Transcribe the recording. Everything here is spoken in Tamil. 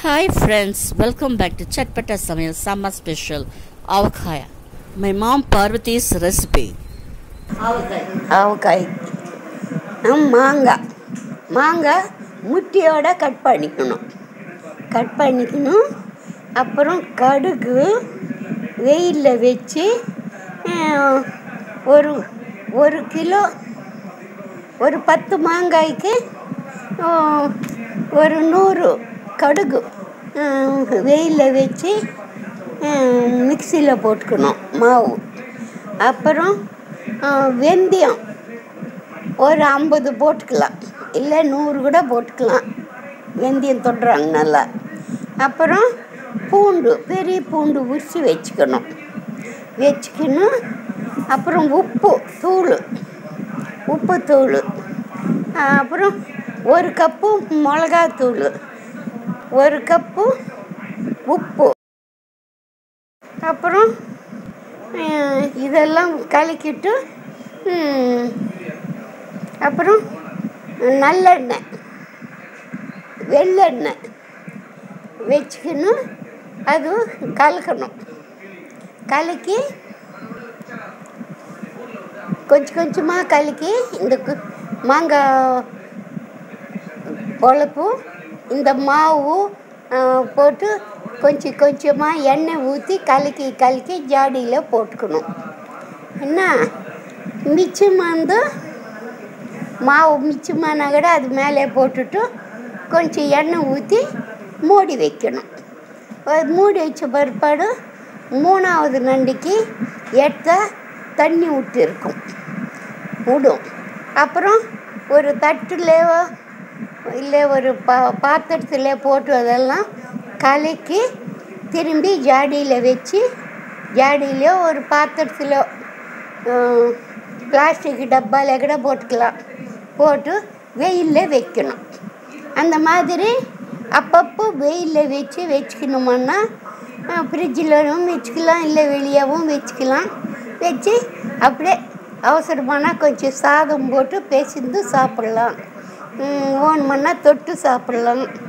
Hi friends, welcome back to Chatpata Samayal Summer Special Avakaya. My mom Parvati's recipe. Avakaya ஆ, மாங்காய் மாங்காய் முட்டியோட கட் பண்ணிக்கணும் கட் பண்ணிக்கணும் அப்புறம் கடுகு வெயிலில் வச்சு ஆ, ஒரு ஒரு கிலோ ஒரு பத்து மாங்காய்க்கு ஆ, ஒரு நூறு கடுகு வெயிலில் வச்சு மிக்சியில் போட்டுக்கணும் மாவு அப்புறம் ஆ, வெந்தயம் ஒரு ஐம்பது போட்டுக்கலாம் இல்லை நூறு கூட போட்டுக்கலாம் வெந்தயம் தொடுறாங்க நல்லா அப்புறம் பூண்டு பெரிய பூண்டு உரித்து வச்சுக்கணும் வச்சுக்கணும் அப்புறம் உப்பு தூள் உப்பு தூள் அப்புறம் ஒரு கப்பு மிளகாத்தூள் ஒரு கப்பு உப்பு அப்புறம் அஹ், இதெல்லாம் கலக்கிட்டு ம், அப்புறம் நல்லெண்ணெய் வெள்ளெண்ணெய் வச்சுக்கணும் அது கலக்கணும் கலக்கி கொஞ்சம் கொஞ்சமாக கலக்கி இந்த கு- மாங்காய் பொழப்பும் இந்த மாவு ஆ, போட்டு கொஞ்சம் கொஞ்சமாக எண்ணெய் ஊற்றி கலக்கி கலக்கி ஜாடியில் போட்டுக்கணும் என்ன மிச்சம் வந்து மாவு மிச்சமானா கூட அது மேலே போட்டுட்டு கொஞ்சம் எண்ணெய் ஊற்றி மூடி வைக்கணும் அது மூடி வச்ச பிற்பாடு மூணாவது நண்டிக்கு எடுத்தால் தண்ணி விட்டு இருக்கும் விடும் அப்புறம் ஒரு தட்டுலேயோ இல்லை ஒரு பா பாத்திரத்தில் போட்டு அதெல்லாம் கலக்கி திரும்பி ஜாடியில் வச்சு ஜாடியிலையோ ஒரு பாத்திரத்தில் பிளாஸ்டிக் டப்பாவில் கூட போட்டுக்கலாம் போட்டு வெயிலில் வைக்கணும் அந்த மாதிரி அப்பப்போ வெயிலில் வச்சு வச்சுக்கணுமன்னா ஃப்ரிட்ஜிலும் வச்சுக்கலாம் இல்லை வெளியவும் வச்சுக்கலாம் வச்சு அப்படியே அவசரமானா கொஞ்சம் சாதம் போட்டு பேசிந்து சாப்பிட்லாம் ஓன் பண்ணால் தொட்டு சாப்பிட்லாம்